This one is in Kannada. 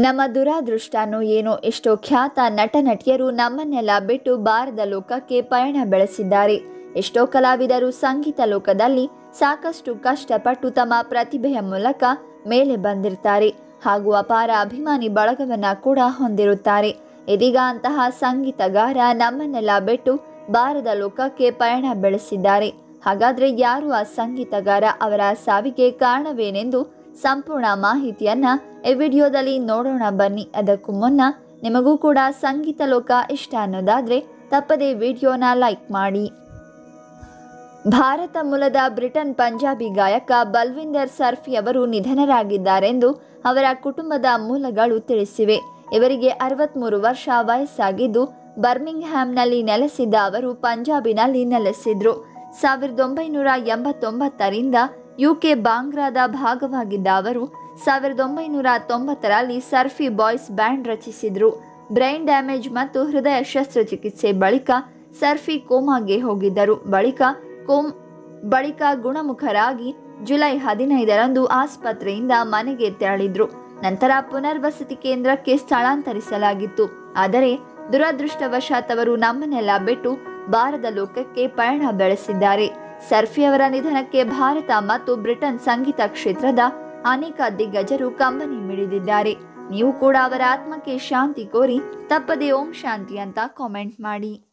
ನಮ್ಮ ದುರಾದೃಷ್ಟನೋ ಏನೋ ಎಷ್ಟೋ ಖ್ಯಾತ ನಟ ನಟಿಯರು ನಮ್ಮನ್ನೆಲ್ಲ ಬಿಟ್ಟು ಬಾರದ ಲೋಕಕ್ಕೆ ಪಯಣ ಬೆಳೆಸಿದ್ದಾರೆ ಎಷ್ಟೋ ಕಲಾವಿದರು ಸಂಗೀತ ಲೋಕದಲ್ಲಿ ಸಾಕಷ್ಟು ಕಷ್ಟಪಟ್ಟು ತಮ್ಮ ಪ್ರತಿಭೆಯ ಮೂಲಕ ಮೇಲೆ ಬಂದಿರ್ತಾರೆ ಹಾಗೂ ಅಪಾರ ಅಭಿಮಾನಿ ಬಳಗವನ್ನ ಕೂಡ ಹೊಂದಿರುತ್ತಾರೆ ಇದೀಗ ಅಂತಹ ಸಂಗೀತಗಾರ ನಮ್ಮನ್ನೆಲ್ಲ ಬಿಟ್ಟು ಬಾರದ ಲೋಕಕ್ಕೆ ಪಯಣ ಬೆಳೆಸಿದ್ದಾರೆ ಹಾಗಾದ್ರೆ ಯಾರು ಆ ಸಂಗೀತಗಾರ ಅವರ ಸಾವಿಗೆ ಕಾರಣವೇನೆಂದು ಸಂಪೂರ್ಣ ಮಾಹಿತಿಯನ್ನ ಈ ವಿಡಿಯೋದಲ್ಲಿ ನೋಡೋಣ ಬನ್ನಿ ಅದಕ್ಕೂ ಮುನ್ನ ನಿಮಗೂ ಕೂಡ ಸಂಗೀತ ಲೋಕ ಇಷ್ಟ ಅನ್ನೋದಾದ್ರೆ ತಪ್ಪದೇ ವಿಡಿಯೋನ ಲೈಕ್ ಮಾಡಿ ಭಾರತ ಮೂಲದ ಬ್ರಿಟನ್ ಪಂಜಾಬಿ ಗಾಯಕ ಬಲ್ವಿಂದರ್ ಸರ್ಫಿ ಅವರು ನಿಧನರಾಗಿದ್ದಾರೆಂದು ಅವರ ಕುಟುಂಬದ ಮೂಲಗಳು ತಿಳಿಸಿವೆ ಇವರಿಗೆ ಅರವತ್ಮೂರು ವರ್ಷ ವಯಸ್ಸಾಗಿದ್ದು ಬರ್ಮಿಂಗ್ ಹ್ಯಾಮ್ನಲ್ಲಿ ನೆಲೆಸಿದ್ದ ಅವರು ಪಂಜಾಬಿನಲ್ಲಿ ನೆಲೆಸಿದ್ರು ಸಾವಿರದ ಒಂಬೈನೂರ ಎಂಬತ್ತೊಂಬತ್ತರಿಂದ ಯುಕೆ ಬಾಂಗ್ರಾದ ಭಾಗವಾಗಿದ್ದ ಅವರು ಸಾವಿರದ ಒಂಬೈನೂರ ತೊಂಬತ್ತರಲ್ಲಿ ಸರ್ಫಿ ಬಾಯ್ಸ್ ಬ್ಯಾಂಡ್ ರಚಿಸಿದ್ರು ಬ್ರೈನ್ ಡ್ಯಾಮೇಜ್ ಮತ್ತು ಹೃದಯ ಶಸ್ತ್ರಚಿಕಿತ್ಸೆ ಬಳಿಕ ಸರ್ಫಿ ಕೋಮಾಗೆ ಹೋಗಿದ್ದರು ಬಳಿಕ ಕೋಮ್ ಬಳಿಕ ಗುಣಮುಖರಾಗಿ ಜುಲೈ ಹದಿನೈದರಂದು ಆಸ್ಪತ್ರೆಯಿಂದ ಮನೆಗೆ ತೆರಳಿದ್ರು ನಂತರ ಪುನರ್ವಸತಿ ಕೇಂದ್ರಕ್ಕೆ ಸ್ಥಳಾಂತರಿಸಲಾಗಿತ್ತು ಆದರೆ ದುರದೃಷ್ಟವಶಾತ್ ಅವರು ನಮ್ಮನ್ನೆಲ್ಲ ಬಿಟ್ಟು ಬಾರದ ಲೋಕಕ್ಕೆ ಪಯಣ ಬೆಳೆಸಿದ್ದಾರೆ ಸರ್ಫಿ ಅವರ ನಿಧನಕ್ಕೆ ಭಾರತ ಮತ್ತು ಬ್ರಿಟನ್ ಸಂಗೀತ ಕ್ಷೇತ್ರದ ಅನೇಕ ದಿಗ್ಗಜರು ಕಂಬನಿ ಮಿಡಿದಿದ್ದಾರೆ ನೀವು ಕೂಡ ಅವರ ಆತ್ಮಕ್ಕೆ ಶಾಂತಿ ಕೋರಿ ತಪ್ಪದೆ ಓಂ ಶಾಂತಿ ಅಂತ ಕಾಮೆಂಟ್ ಮಾಡಿ